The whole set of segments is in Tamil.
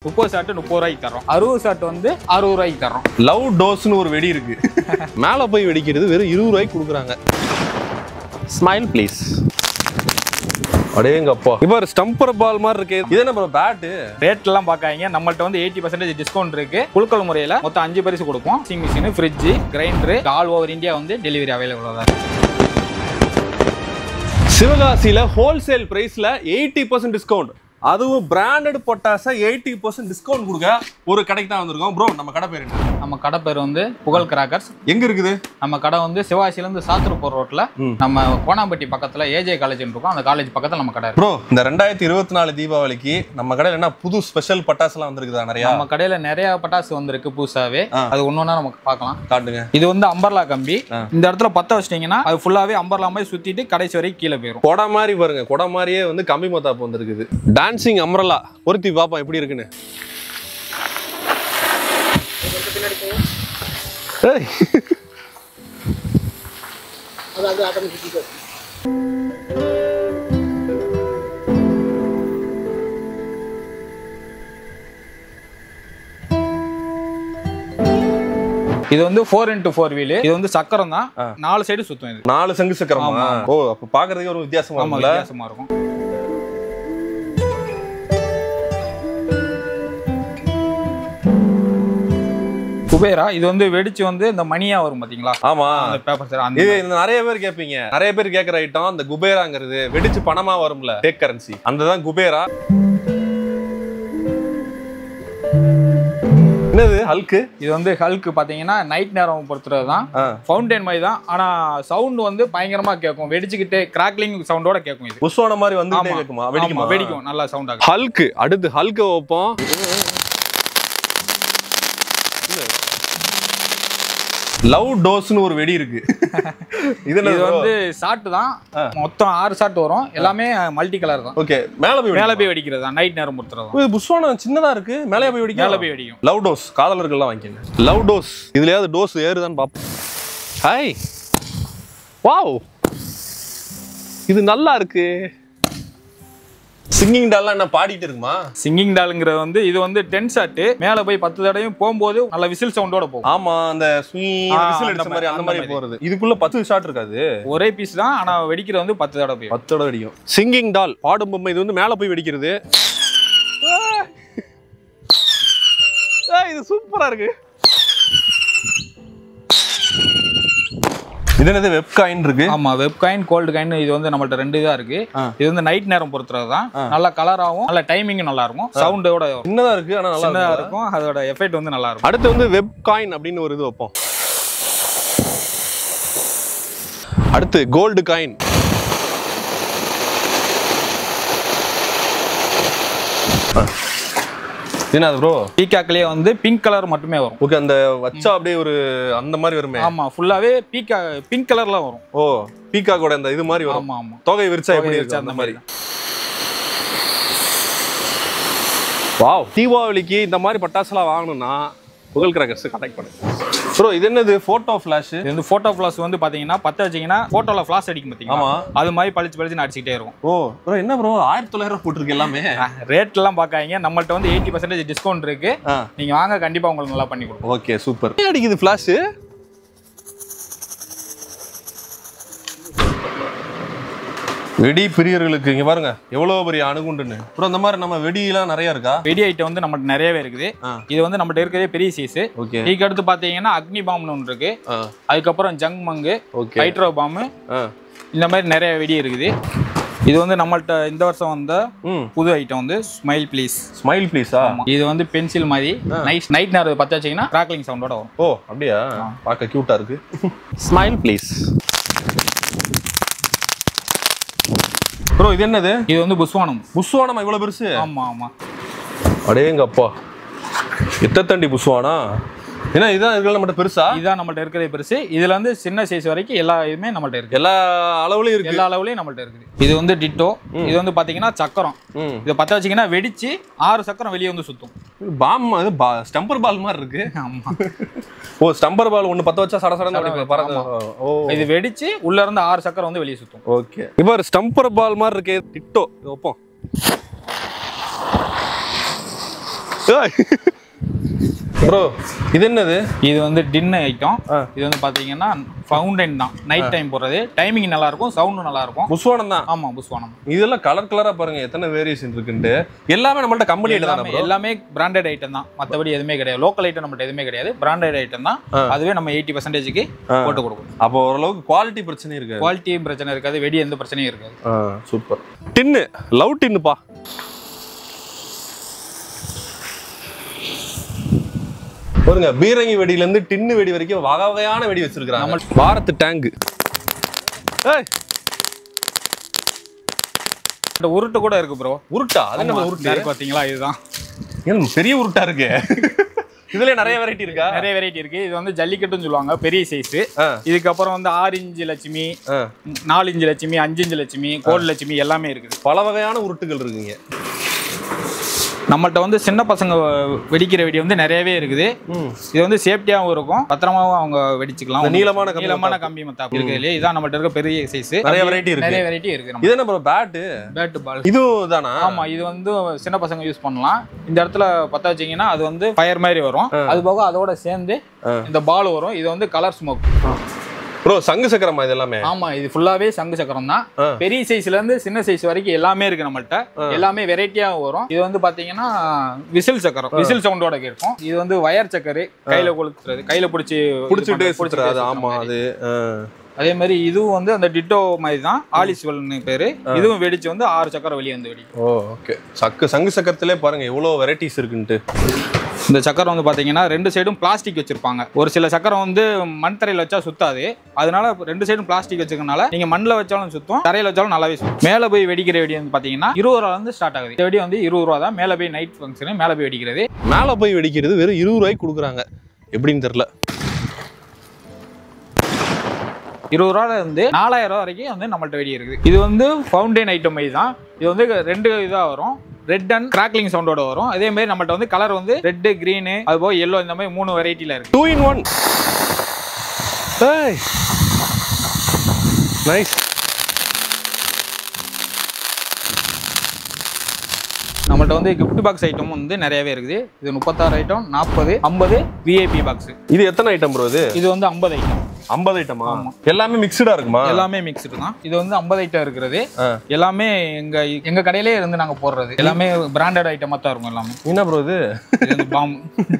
முப்பது ஷாட் முப்பது ரூபாய்க்கு தரோம் அறுபது ஷாட் வந்து அறுபது ரூபாய்க்கு தரோம் லவ் டோஸ்னு ஒரு வெடி இருக்கு மேல போய் வெடிக்கிறது வெறும் இருபது ரூபாய்க்கு கொடுக்குறாங்க ஸ்மைல் ப்ளீஸ் அடேங்கப்பா இப்போ ஒரு ஸ்டம்பர் பால் மாதிரி இருக்கு இது என்ன பேட்டு ரேட் எல்லாம் பார்க்காதீங்க நம்மள்ட்ட வந்து எயிட்டி பர்சன்டேஜ் டிஸ்கவுண்ட் இருக்கு குழுக்கள் முறையில் மொத்தம் அஞ்சு பரிசு கொடுப்போம் washing machine fridge grinder all over India வந்து டெலிவரி அவைலபிளாக தான் இருக்கு சிவகாசியில ஹோல்சேல் பிரைஸ்ல எயிட்டி பர்சன்ட் டிஸ்கவுண்ட் அதுவும் பிராண்டட் பொட்டாச எயிட்டி பர்சன்ட் டிஸ்கவுண்ட் கொடுக்க ஒரு கடைக்கு தான் வந்திருக்கோம் ப்ரோ நம்ம கடை பேர் என்ன நம்ம கடை பேர் வந்து புகழ் கிராக்கர்ஸ் எங்க இருக்குது நம்ம கடை வந்து சிவாசிலேருந்து சாத்தூர்பூர் ரோட்ல ம். நம்ம கோணாம்பட்டி பக்கத்துல ஏஜே காலேஜ் இருக்கும் அந்த காலேஜ் பக்கத்துல நம்ம கடை இருக்கு ப்ரோ இந்த ரெண்டாயிரத்தி இருபத்தி நாலு தீபாவளிக்கு நம்ம கடையில என்ன புது ஸ்பெஷல் பட்டாசுலாம் வந்திருக்குதா நிறையா நம்ம கடையில நிறைய பட்டாசு வந்திருக்கு புதுசாவே ஆ. அது ஒன்னொன்னா நமக்கு பார்க்கலாம் காட்டுங்க இது வந்து அம்பர்லா கம்பி ஆ. இந்த இடத்துல பத்த வச்சிட்டீங்கன்னா அது ஃபுல்லாவே அம்பர்லா மாதிரி சுத்திட்டு கடைசி வரைக்கும் கீழே போயிடும் கொடை மாதிரி பாருங்க கொடை மாதிரியே வந்து கம்பி மத்தாப்பு வந்திருக்குது டான்சிங் அம்ரலா ஒருத்தி பாப்பா எப்படி இருக்குன்னு ஏய். இது வந்து ஃபோர் இன்டூ ஃபோர் வீல் இது வந்து சக்கரம் தான் ஆ. நாலு சைடு சுத்தும் இது நாலு சங்கு சக்கரமா ஆமா. ஓ அப்ப பாக்குறதுக்கு ஒரு வித்தியாசமா ஆமா இருக்கும்ல வித்தியாசமா இருக்கும் குபேரா இது வந்து வெடிச்சு வந்து இந்த மணியா வரும் பாத்தீங்களா ஆமா அந்த பேப்பர் சார் அந்த இது இந்த நிறைய பேர் கேட்பீங்க நிறைய பேர் கேட்குற ஐட்டம் அந்த குபேராங்கிறது வெடிச்சு பணமா வரும்ல டேக் கரன்சி அந்த தான் குபேரா என்னது ஹல்க்கு இது வந்து ஹல்க் பாத்தீங்கன்னா நைட் நேரம் பொறுத்துறது தான் ஆ. ஃபவுண்டைன் மாதிரி தான் ஆனா சவுண்ட் வந்து பயங்கரமா கேட்கும் வெடிச்சுக்கிட்டே கிராக்லிங் சவுண்டோட கேட்கும் இது புஷ்வான மாதிரி வந்துட்டே ஆமா. கேக்குமா ஆமா, வெடிக்குமா வெடிக்கும் நல்லா சவுண்ட் ஆகும் ஹல்க்கு அடுத்து ஹல்க்கு வைப்போம் லவ் டோஸ்னு ஒரு வெடி இருக்கு இது இது வந்து ஷாட் தான் மொத்தம் ஆறு ஷாட் வரும் எல்லாமே மல்டி கலர் தான் ஓகே மேல போய் மேல மேல போய் வெடிக்கிறது தான் நைட் நேரம் பொறுத்துறது தான் போய் புஷ்வானம் சின்னதா இருக்கு மேலே போய் வெடிக்க மேல போய் வெடிக்கும் லவ் டோஸ் காதலர்கள்லாம் வாங்கிக்கங்க லவ் டோஸ் இதுலயாவது டோஸ் ஏறுதான்னு பார்ப்போம் ஹாய் வாவ் இது நல்லா இருக்கு சிங்கிங் டால்லாம் என்ன பாடிட்டு இருக்குமா சிங்கிங் டாலுங்கிறது வந்து இது வந்து டென் ஷாட் மேல போய் பத்து தடவையும் போகும்போது நல்ல விசில் சவுண்டோட போகும் ஆமா அந்த ஸ்வீ ஆ, விசில் அந்த அடிச்ச மாதிரி அந்த அந்த மாதிரி மாதிரி. போறது இதுக்குள்ள பத்து ஷாட் இருக்காது ஒரே பீஸ் தான் ஆனா வெடிக்கிறது வந்து பத்து தடவை போயிடும் பத்து தடவை வெடிக்கும் சிங்கிங் டால் பாடும் பொம்மை இது வந்து மேல போய் வெடிக்கிறது ஆ, இது சூப்பரா இருக்கு இது என்னது வெப் காயின் இருக்கு ஆமா வெப் காயின் கோல்டு காயின் இது வந்து நம்மள்ட்ட ரெண்டு இதா இருக்கு ஆ. இது வந்து நைட் நேரம் பொறுத்துறது தான் நல்ல கலராகவும் நல்ல டைமிங்கும் நல்லா இருக்கும் சவுண்டோட சின்னதா இருக்கு ஆனா நல்லா சின்னதா இருக்கு இருக்கும் அதோட எஃபெக்ட் வந்து நல்லா இருக்கும் அடுத்து வந்து வெப் காயின் அப்படின்னு ஒரு இது வைப்போம் அடுத்து கோல்டு காயின் என்ன அது ப்ரோ பீகாக்லயே வந்து பிங்க் கலர் மட்டுமே வரும் ஓகே அந்த வச்சா அப்படியே ஒரு அந்த மாதிரி வருமே ஆமா ஃபுல்லாவே பீக்கா பிங்க் கலர்ல வரும் ஓ பீகாக்கோட அந்த இது மாதிரி வரும் ஆமா ஆமா தொகை விரிச்சா எப்படி தொகை இருக்கு விரிச்சா அந்த அந்த மாதிரி வாவ் தீபாவளிக்கு இந்த மாதிரி பட்டாசுலாம் வாங்கணும்னா புகழ் கிராக்கர்ஸ் கனெக்ட் பண்ணுங்க ப்ரோ இது என்னது போட்டோ ஃபிளாஷ் இது வந்து போட்டோ ஃபிளாஷ் வந்து பாத்தீங்கன்னா பத்த வச்சீங்கன்னா போட்டோல ஃபிளாஷ் அடிக்கும் பாத்தீங்களா ஆமா அது மாதிரி பளிச்சு பளிச்சு அடிச்சுக்கிட்டே இருக்கும் ஓ ப்ரோ என்ன ப்ரோ ஆயிரத்தி தொள்ளாயிரம் போட்டிருக்கு எல்லாமே ரேட் எல்லாம் பார்க்காதீங்க நம்மள்ட்ட வந்து எயிட்டி பர்சன்டேஜ் டிஸ்கவுண்ட் இருக்கு ஆ நீங்க வாங்க கண்டிப்பா உங்களுக்கு நல்லா பண்ணி கொடுப்போம் ஓகே சூப்பர் அடிக்குது ஃபிளாஷ் வெடி பிரியர்களுக்கு இங்க பாருங்க எவ்வளவு பெரிய அணுகுண்டுன்னு அப்புறம் இந்த மாதிரி நம்ம வெடியெல்லாம் நிறைய இருக்கா வெடி ஐட்டம் வந்து நம்மள்ட்ட நிறையவே இருக்குது ஆ. இது வந்து நம்மள்ட்ட இருக்கிறதே பெரிய சைஸ் ஓகே இதுக்கு அடுத்து பாத்தீங்கன்னா அக்னி பாம்னு ஒன்று இருக்கு அதுக்கப்புறம் ஜங் மங்கு ஓகே ஹைட்ரோ பாம்பு இந்த மாதிரி நிறைய வெடி இருக்குது இது வந்து நம்மள்ட்ட இந்த வருஷம் வந்த ம் புது ஐட்டம் வந்து ஸ்மைல் ப்ளீஸ் ஸ்மைல் ப்ளீஸா இது வந்து பென்சில் மாதிரி நைட் நைட் நேரம் பத்த வச்சீங்கன்னா கிராக்லிங் சவுண்டோட வரும் ஓ அப்படியா பார்க்க கியூட்டா இருக்கு ஸ்மைல் ப்ளீஸ் ப்ரோ இது என்னது இது வந்து புஸ்வானம் புஷ்வானம் இவ்வளவு பெருசு ஆமா ஆமா அடேங்கப்பா எத்தத்தண்டி புஷ்வானா ஏன்னா இதான் இருக்கிற மட்டும் பெருசா இதுதான் நம்மள்ட்ட இருக்கிறதே பெருசு இதுல வந்து சின்ன சைஸ் வரைக்கும் எல்லா இதுவுமே நம்மள்ட்ட இருக்கு எல்லா அளவுலயும் இருக்கு எல்லா அளவுலயும் நம்மள்ட்ட இருக்குது இது வந்து டிட்டோ இது வந்து பாத்தீங்கன்னா சக்கரம் ம் இதை பத்த வச்சீங்கன்னா வெடிச்சு ஆறு சக்கரம் வெளியே வந்து சுத்தும் பாம் அது ஸ்டம்பர் பால் மாதிரி இருக்கு ஆமா ஓ ஸ்டம்பர் பால் ஒண்ணு பத்த வச்சா சட சடன்னு அப்படி பறந்து ஓ இது வெடிச்சு உள்ள இருந்து ஆறு சக்கரம் வந்து வெளியே சுத்தும் ஓகே இப்போ ஒரு ஸ்டம்பர் பால் மாதிரி இருக்கே டிட்டோ இது வைப்போம் ப்ரோ இது என்னது இது வந்து டின் ஐட்டம் ஆ. இது வந்து பாத்தீங்கன்னா ஃபவுண்டைன் தான் நைட் டைம் போடுறது டைமிங் நல்லா இருக்கும் சவுண்டும் நல்லா இருக்கும் புஸ்வானம் தான் ஆமா புஷ்வானம் இதெல்லாம் கலர் கலரா பாருங்க எத்தனை வேரியேஷன் இருக்குன்ட்டு எல்லாமே நம்மள்ட்ட கம்பெனி தானே எல்லாமே bro? எல்லாமே பிராண்டட் ஐட்டம் தான் மத்தபடி எதுவுமே கிடையாது லோக்கல் ஐட்டம் நம்மள்ட்ட எதுவுமே கிடையாது பிராண்டட் ஐட்டம் தான் ஆ. அதுவே நம்ம எயிட்டி பர்சன்டேஜுக்கு ஆ. போட்டு கொடுக்கும் அப்போ ஓரளவுக்கு குவாலிட்டி பிரச்சனை இருக்காது குவாலிட்டியும் பிரச்சனை இருக்காது வெடி எந்த பிரச்சனையும் இருக்காது சூப்பர் டின்னு லவ் டின்னுப்பா பாருங்க பீரங்கி வெடியில இருந்து டின்னு வெடி வரைக்கும் வகை வகையான வெடி வச்சிருக்காங்க பாரத் டேங்க் ஏய் இந்த உருட்டு கூட இருக்கு ப்ரோ உருட்டா அது என்ன உருட்டு இருக்கு பாத்தீங்களா இதுதான் ஏன் பெரிய உருட்டா இருக்கு இதுல நிறைய வெரைட்டி இருக்கா நிறைய வெரைட்டி இருக்கு இது வந்து ஜல்லிக்கட்டுன்னு சொல்லுவாங்க பெரிய சைஸ் ஆ, இதுக்கப்புறம் வந்து ஆறு இன்ச்சு லட்சுமி ஆ. நாலு இன்ச்சு லட்சுமி அஞ்சு இன்ச்சு லட்சுமி கோல் லட்சுமி எல்லாமே இருக்குது பல வகையான உருட்டுகள் இருக்குங்க நம்மள்ட்ட வந்து சின்ன பசங்க வெடிக்கிற வெடி வந்து நிறையவே இருக்குது ம். இது வந்து சேஃப்டியாகவும் இருக்கும் பத்திரமாவும் அவங்க வெடிச்சுக்கலாம் இந்த நீளமான கம்பி நீளமான மத்தாப்பு. கம்பி மத்தாப்பு இருக்கு இல்லையா இதான் நம்மள்ட்ட இருக்க பெரிய சைஸ் நிறைய variety இருக்கு. நிறைய வெரைட்டி இருக்கு நம்ம இது என்ன ப்ரோ பேட்டு பேட் பால் இதுவும் தானா ஆமா இது வந்து சின்ன பசங்க யூஸ் பண்ணலாம் இந்த இடத்துல பத்த வச்சீங்கன்னா அது வந்து ஃபயர் மாதிரி வரும் அது போக அதோட சேர்ந்து ஆ. இந்த பால் வரும் இது வந்து கலர் ஸ்மோக் ப்ரோ சங்கு சக்கரமா இது எல்லாமே ஆமா இது ஃபுல்லாவே சங்கு சக்கரம் தான் ஆ. பெரிய சைஸ்ல இருந்து சின்ன சைஸ் வரைக்கும் எல்லாமே இருக்கு நம்மள்ட்ட எல்லாமே வெரைட்டியா வரும் இது வந்து பாத்தீங்கன்னா விசில் சக்கரம் விசில் சவுண்டோட இருக்கும் இது வந்து வயர் சக்கரு கையில கொளுத்துறது கையில பிடிச்சி புடிச்சிட்டு சுத்துறது அது ஆமா அது ஆ. அதே மாதிரி இதுவும் வந்து அந்த டிட்டோ மாதிரி தான் ஆலிஸ்வல்னு பேரு இதுவும் வெடிச்சு வந்து ஆறு சக்கரம் வெளியே வந்து வெடிக்கும் ஓ ஓகே சக்கு சங்கு சக்கரத்திலே பாருங்க எவ்வளவு வெரைட்டிஸ் இருக்குன்ட்டு இந்த சக்கரம் வந்து பாத்தீங்கன்னா ரெண்டு சைடும் பிளாஸ்டிக் வச்சிருப்பாங்க ஒரு சில சக்கரம் வந்து மண் தரையில வச்சா சுத்தாது அதனால ரெண்டு சைடும் பிளாஸ்டிக் வச்சிருக்கனால நீங்க மண்ணில் வச்சாலும் சுத்தும் தரையில வச்சாலும் நல்லாவே சுத்தும் மேலே போய் வெடிக்கிற வெடி வந்து பாத்தீங்கன்னா இருபது ரூபா இருந்து ஸ்டார்ட் ஆகுது இந்த வெடி வந்து இருபது ரூபா தான் மேலே போய் நைட் ஃபங்க்ஷனு மேலே போய் வெடிக்கிறது மேல போய் வெடிக்கிறது வெறும் இருபது ரூபாய்க்கு கொடுக்குறாங்க எப்படின்னு தெரியல இருபது ரூபால இருந்து நாலாயிரம் ரூபா வரைக்கும் வந்து நம்மள்ட்ட வெடி இருக்குது இது வந்து ஃபவுண்டைன் ஐட்டம் மாதிரி தான் இது வந்து ரெண்டு இதாக வரும் ரெட் அண்ட் கிராக்லிங் சவுண்டோட வரும் அதே மாதிரி நம்மள்ட்ட வந்து கலர் வந்து ரெட்டு கிரீனு அது போக எல்லோ இந்த மாதிரி மூணு வெரைட்டியில் இருக்கு டூ இன் ஒன் நைஸ் நம்மள்ட்ட வந்து gift பாக்ஸ் ஐட்டம் வந்து நிறையவே இருக்குது இது முப்பத்தாறு ஐட்டம் நாற்பது ஐம்பது விஐபி பாக்ஸ் இது எத்தனை ஐட்டம் ப்ரோ இது இது வந்து ஐம்பது ஐட்டம் ஐம்பது ஐட்டமா எல்லாமே மிக்சடா இருக்குமா எல்லாமே மிக்ஸ்டு தான் இது வந்து ஐம்பது ஐட்டம் இருக்கிறது ஆ. எல்லாமே எங்க எங்க கடையிலே இருந்து நாங்க போடுறது எல்லாமே பிராண்டட் ஐட்டமா தான் இருக்கும் எல்லாமே என்ன ப்ரோ இது இது வந்து பாம்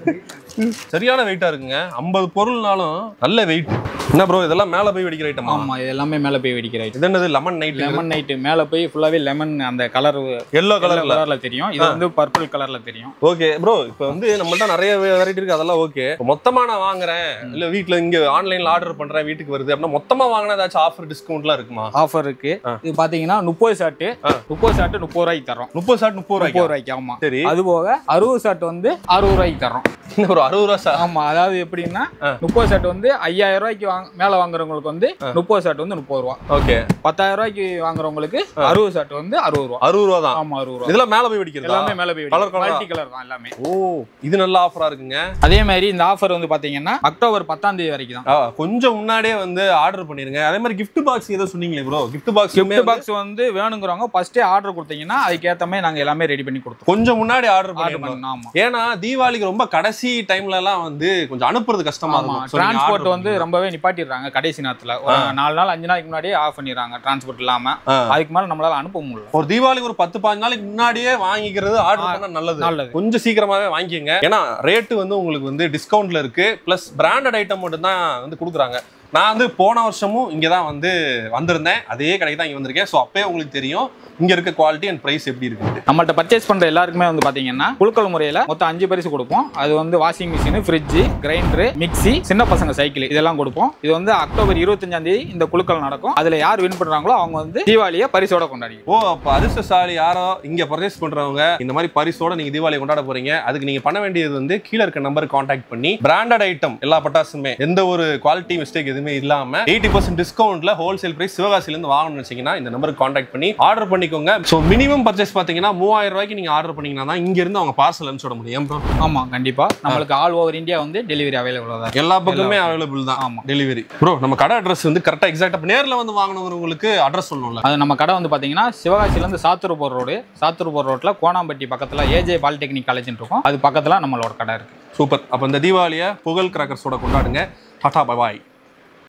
சரியான வெயிட்டா இருக்குங்க ஐம்பது பொருள்னாலும் நல்ல வெயிட் என்ன ப்ரோ இதெல்லாம் மேல போய் வெடிக்கிற ஐட்டமா ஆமா இது எல்லாமே மேல போய் வெடிக்கிற ஐட்டம் இது என்னது லெமன் நைட் லெமன் நைட்டு மேல போய் ஃபுல்லாவே லெமன் அந்த கலர் எல்லோ கலர்ல கலர்ல தெரியும் இது வந்து பர்பிள் கலர்ல தெரியும் ஓகே ப்ரோ இப்போ வந்து நம்மள்ட்ட நிறைய வெரைட்டி இருக்கு அதெல்லாம் ஓகே மொத்தமா நான் வாங்குறேன் இல்ல வீட்ல இங்க ஆன்லைன்ல ஆர்டர் பண்றேன் வீட்டுக்கு வருது அப்படின்னா மொத்தமா வாங்கினா ஏதாச்சும் ஆஃபர் டிஸ்கவுண்ட்லாம் இருக்குமா ஆஃபர் இருக்கு இது பாத்தீங்கன்னா முப்பது ஷாட்டு முப்பது ஷாட்டு முப்பது ரூபாய்க்கு தரோம் முப்பது ஷாட் முப்பது முப்பது ரூபாய்க்கு ரூபாய்க்கு ஆமா சரி அது போக அறுபது ஷாட் வந்து அறுபது ரூபாய்க்கு தரோம் என்ன ப்ரோ அறுபது ரூபா சார் ஆமா அதாவது எப்படின்னா முப்பது ஷாட் வந்து ஐயாயிரம் ரூபாய்க்கு வாங்க மேல வாங்குறவங்களுக்கு வந்து முப்பது ஷாட் வந்து முப்பது ரூபா ஓகே பத்தாயிரம் ரூபாய்க்கு வாங்குறவங்களுக்கு அறுபது ஷாட் வந்து அறுபது ரூபா அறுபது ரூபா தான் ஆமா அறுபது ரூபா இதெல்லாம் மேல போய் வெடிக்கிறதா எல்லாமே மேல போய் Colour colour ஆ? மல்டி கலர் தான் எல்லாமே ஓ இது நல்ல ஆஃபரா இருக்குங்க அதே மாதிரி இந்த ஆஃபர் வந்து பாத்தீங்கன்னா அக்டோபர் பத்தாம் தேதி வரைக்கும் தான் ஆ, கொஞ்சம் முன்னாடியே வந்து ஆர்டர் பண்ணிருங்க அதே மாதிரி gift பாக்ஸ் ஏதோ சொன்னீங்களே bro gift box gift box வந்து வேணுங்கிறவங்க ஃபர்ஸ்டே ஆர்டர் கொடுத்தீங்கன்னா அதுக்கேத்த மாதிரி நாங்க எல்லாமே ரெடி பண்ணி கொடுத்தோம் கொஞ்சம் முன்னாடி ஆர்டர் ஆர்டர் பண்ணிருந்தோம் பண்ணணும் ஆமா ஏன்னா தீபாவளிக்கு ரொம்ப கடைசி டைம்ல எல்லாம் வந்து கொஞ்சம் அனுப்புறது கஷ்டமா ஆமா இருக்கும் So, நீங்க டிரான்ஸ்போர்ட் order வந்து ரொம்பவே நிப்பாட்டிடுறாங்க கடைசி நேரத்துல ஒரு நாலு நாள் அஞ்சு நாளைக்கு முன்னாடியே ஆஃப் பண்ணிடுறாங்க டிரான்ஸ்போர்ட் இல்லாம ஆ. அதுக்கு மேல நம்மளால அனுப்ப முடியல ஒரு தீபாவளிக்கு ஒரு பத்து பாஞ்சு நாளைக்கு முன்னாடியே வாங்கிக்கிறது ஆர்டர் பண்ணா நல்லது நல்லது கொஞ்சம் சீக்கிரமாவே வாங்கிக்கங்க ஏன்னா ரேட்டு வந்து உங்களுக்கு வந்து டிஸ்கவுண்ட்ல இருக்கு பிளஸ் பிராண்டட் ஐட்டம் மட்டும் தான் வந்து கொடுக்குறாங்க நான் வந்து போன வருஷமும் இங்க தான் வந்து வந்திருந்தேன் அதே கடைக்கு தான் இங்க வந்திருக்கேன் ஸோ அப்பயே உங்களுக்கு தெரியும் இங்க இருக்க குவாலிட்டி அண்ட் பிரைஸ் எப்படி இருக்குன்ட்டு நம்மள்ட்ட பர்ச்சேஸ் பண்ற எல்லாருக்குமே வந்து பாத்தீங்கன்னா குழுக்கள் முறையில மொத்தம் அஞ்சு பரிசு கொடுப்போம் அது வந்து washing machine fridge grinder mixie சின்ன பசங்க சைக்கிள் இதெல்லாம் கொடுப்போம் இது வந்து அக்டோபர் இருபத்தஞ்சாம் தேதி இந்த குழுக்கள் நடக்கும் அதுல யார் வின் பண்றாங்களோ அவங்க வந்து தீபாவளியை பரிசோட கொண்டாடி ஓ அப்ப அதிர்ஷ்டசாலி யாரோ இங்க பர்ச்சேஸ் பண்றவங்க இந்த மாதிரி பரிசோட நீங்க தீபாவளி கொண்டாட போறீங்க அதுக்கு நீங்க பண்ண வேண்டியது வந்து கீழே இருக்க நம்பருக்கு காண்டாக்ட் பண்ணி பிராண்டட் ஐட்டம் எல்லா பட்டாசுமே எந்த ஒரு குவாலிட்டி மிஸ்டேக் எதுவுமே எதுவுமே இல்லாம எயிட்டி பர்சன்ட் டிஸ்கவுண்ட்ல ஹோல்சேல் பிரைஸ் சிவகாசில இருந்து வாங்கணும்னு வச்சீங்கன்னா இந்த நம்பருக்கு காண்டாக்ட் பண்ணி ஆர்டர் பண்ணிக்கோங்க ஸோ மினிமம் பர்ச்சேஸ் பாத்தீங்கன்னா மூவாயிரம் ரூபாய்க்கு நீங்க ஆர்டர் பண்ணீங்கன்னா தான் இங்க இருந்து அவங்க பார்சல் அனுப்பிச்சு விட முடியும் bro. ஆமா கண்டிப்பா நம்மளுக்கு ஆல் ஓவர் இந்தியா வந்து டெலிவரி அவைலபிளா தான் இருக்கு. எல்லா பக்கமே அவைலபிள் தான் ஆமா டெலிவரி ப்ரோ நம்ம கடை அட்ரஸ் வந்து கரெக்டா எக்ஸாக்டா நேர்ல வந்து வாங்கணுங்கிறவங்களுக்கு அட்ரஸ் சொல்லணும்ல அது நம்ம கடை வந்து பாத்தீங்கன்னா சிவகாசில இருந்து சாத்தூர் ரோடு சாத்தூர் ரோட்ல கோணாம்பட்டி பக்கத்துல ஏஜே பாலிடெக்னிக் காலேஜ் இருக்கும் அது பக்கத்துல நம்மளோட கடை இருக்கு சூப்பர் அப்ப இந்த தீபாவளியை புகழ் கிராக்கர்ஸோட கொண்டாடுங்க டாடா பாய்